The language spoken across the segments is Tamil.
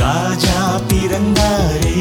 ராஜா பிறந்தாரே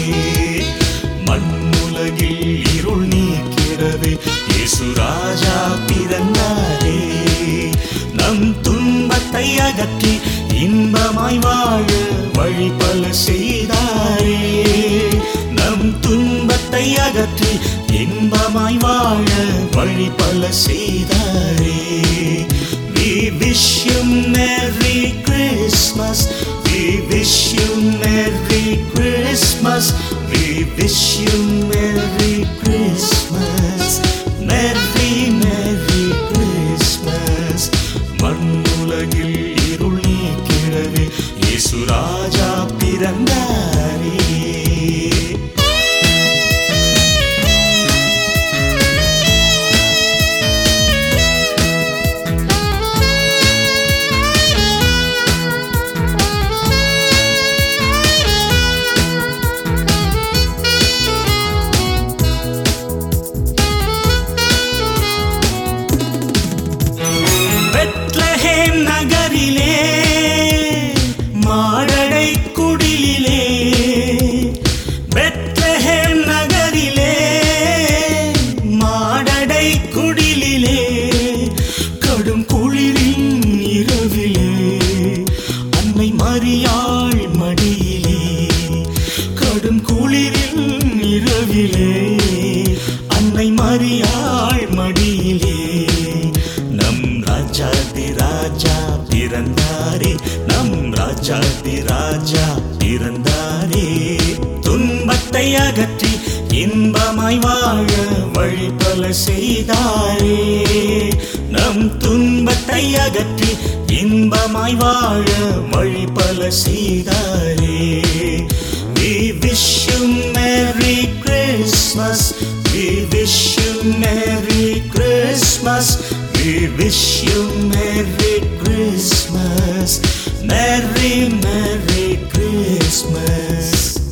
மண்ணுலகில் இருள் நீக்கிறவே இயேசு ராஜா பிறந்தாரே நம் துன்பத்தை அகற்றி இன்பமாய் வாழ வழி பல செய்தாரே நம் துன்பத்தை அகற்றி இன்பமாய் வாழ வழி பல செய்தாரே We wish you Merry Christmas. We wish you Merry Christmas. We wish you Merry Christmas. Merry Merry Christmas. மண்ணுலகில் இருள் நீக்கிறவே இயேசு ராஜா பிறந்தாரே பெத்லஹேம் நகரிலே மாடடை குடிலே பெத்லஹேம் நகரிலே மாடடை குடிலே கடும் குளிரின் இரவிலே அன்னை மரியாள் மடியிலே கடும் குளிரின் இரவிலே அன்னை மரியாள் மடியிலே நம் ராஜாதி ராஜா பிறந்தாரே நம் ராஜாதி ராஜா பிறந்தாரே துன்பத்தை அகற்றி இன்பமாய் வாழ வழி பல செய்தாரே நம் துன்பத்தை அகற்றி இன்பமாய் வாழ வழி பல செய்தாரே We wish you Merry Christmas. We wish you Merry Christmas. We wish you Merry Christmas. Merry Merry Christmas.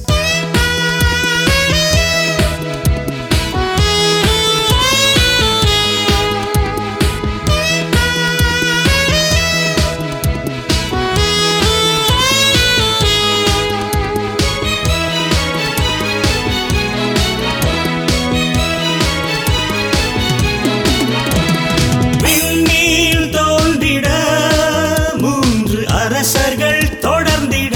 விண்மீன் தோன்றிட மூன்று அரசர்கள் தொடர்ந்திட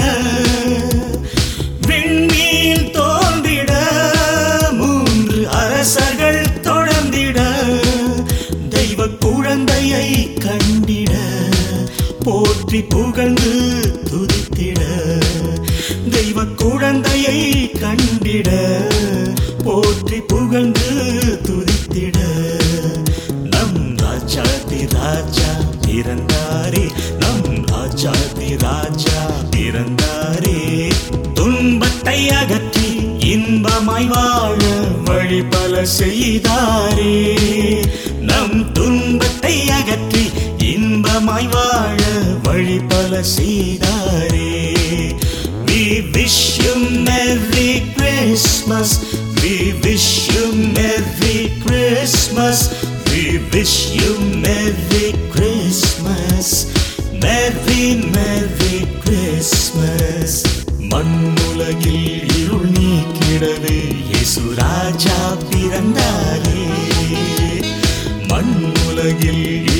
விண்மீன் தோன்றிட மூன்று அரசர்கள் தொடர்ந்திட தெய்வ குழந்தையை கண்டிட போற்றி புகழ்ந்து துதித்திட தெய்வ குழந்தையை கண்டிட போற்றி புகழ்ந்து துதித்திட நம் ராஜாதி ராஜா பிறந்தாரே நம் ராஜாதி ராஜா பிறந்தாரே துன்பத்தை அகற்றி இன்பமாய் வாழ வழி பல செய்தாரே நம் துன்பத்தை அகற்றி இன்பமாய் வாழ வழி பல செய்தாரே We wish you Merry Christmas. We wish you Merry Christmas. We wish you Merry Christmas. Merry Merry Christmas. மண்ணுலகில் இருள் நீக்கிடவே இயேசு ராஜா பிறந்தாரே மண்ணுலகில்